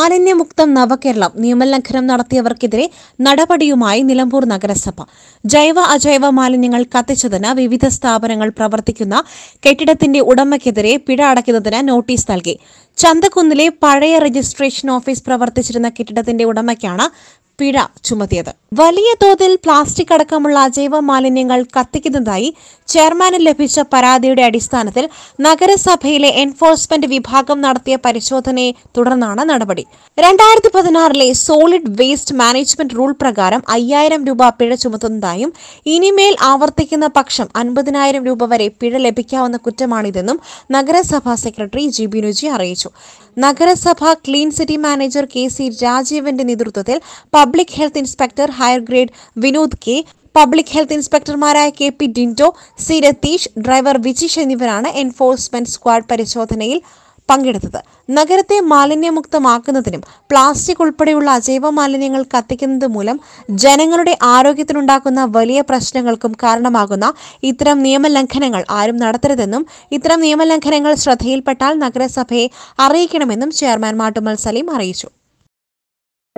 മാലിന്യമുക്തം നവകേരളം നിയമലംഘനം നടത്തിയവർക്കെതിരെ നടപടിയുമായി നിലമ്പൂർ നഗരസഭ ജൈവ അജൈവ മാലിന്യങ്ങൾ കത്തിച്ചതിന് വിവിധ സ്ഥാപനങ്ങൾ പ്രവർത്തിക്കുന്ന കെട്ടിടത്തിന്റെ ഉടമയ്ക്കെതിരെ പിഴ അടയ്ക്കുന്നതിന് നോട്ടീസ് നൽകി ചന്തക്കുന്നിലെ പഴയ രജിസ്ട്രേഷൻ ഓഫീസ് പ്രവർത്തിച്ചിരുന്ന കെട്ടിടത്തിന്റെ ഉടമയ്ക്കാണ് പിഴ ചുമത്തിയത് വലിയ തോതിൽ പ്ലാസ്റ്റിക് അടക്കമുള്ള അജൈവ മാലിന്യങ്ങൾ കത്തിക്കുന്നതായി ചെയർമാന് ലഭിച്ച പരാതിയുടെ അടിസ്ഥാനത്തിൽ നഗരസഭയിലെ എൻഫോഴ്സ്മെന്റ് വിഭാഗം നടത്തിയ പരിശോധനയെ തുടർന്നാണ് നടപടി രണ്ടായിരത്തി പതിനാറിലെ സോളിഡ് വേസ്റ്റ് മാനേജ്മെന്റ് റൂൾ പ്രകാരം അയ്യായിരം രൂപ പിഴ ചുമത്തുന്നതായും ഇനിമേൽ ആവർത്തിക്കുന്ന പക്ഷം അൻപതിനായിരം രൂപ വരെ പിഴ ലഭിക്കാവുന്ന കുറ്റമാണിതെന്നും നഗരസഭാ സെക്രട്ടറി ജി ബിനുജി അറിയിച്ചു നഗരസഭ clean city manager K C രാജീവന്റെ നേതൃത്വത്തിൽ public health inspector higher grade Vinod K public health ഇൻസ്പെക്ടർമാരായ K P Dinto C Ratheesh driver Vijish എന്നിവരാണ് എൻഫോഴ്സ്മെന്റ് സ്ക്വാഡ് പരിശോധനയിൽ പങ്കെടുത്തത് നഗരത്തെ മാലിന്യമുക്തമാക്കുന്നതിനും പ്ലാസ്റ്റിക് ഉൾപ്പെടെയുള്ള അജൈവ മാലിന്യങ്ങൾ കത്തിക്കുന്നത് മൂലം ജനങ്ങളുടെ ആരോഗ്യത്തിനുണ്ടാക്കുന്ന വലിയ പ്രശ്നങ്ങൾക്കും കാരണമാകുന്ന ഇത്തരം നിയമലംഘനങ്ങൾ ആരും നടത്തരുതെന്നും ഇത്തരം നിയമലംഘനങ്ങൾ ശ്രദ്ധയിൽപ്പെട്ടാൽ നഗരസഭയെ അറിയിക്കണമെന്നും ചെയർമാൻ മാട്ടുമൽ സലീം അറിയിച്ചു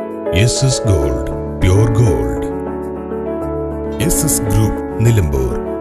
S S gold pure gold S S group Nilambur